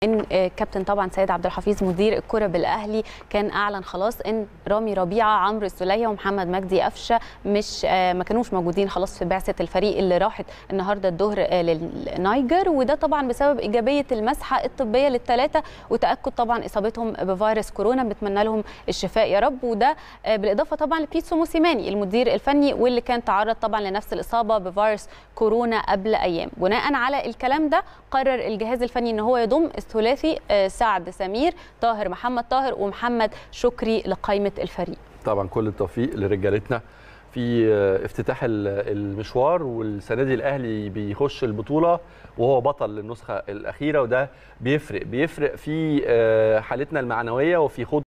ان آه، كابتن طبعا سيد عبد الحفيظ مدير الكره بالاهلي كان اعلن خلاص ان رامي ربيعه عمرو السوليه ومحمد مجدي قفشه مش آه، ما كانوش موجودين خلاص في بعثه الفريق اللي راحت النهارده الظهر آه، للنيجر وده طبعا بسبب ايجابيه المسحه الطبيه للثلاثه وتاكد طبعا اصابتهم بفيروس كورونا بنتمنى لهم الشفاء يا رب وده آه، بالاضافه طبعا لبيتسو موسيماني المدير الفني واللي كان تعرض طبعا لنفس الاصابه بفيروس كورونا قبل ايام بناء على الكلام ده قرر الجهاز الفني ان هو يضم الثلاثي آه، سعد سمير طاهر محمد طاهر ومحمد شكري لقائمه الفريق طبعا كل التوفيق لرجالتنا في آه، افتتاح ال- المشوار والسنه دي الاهلي بيخش البطوله وهو بطل للنسخه الاخيره وده بيفرق بيفرق في آه، حالتنا المعنويه وفي خوض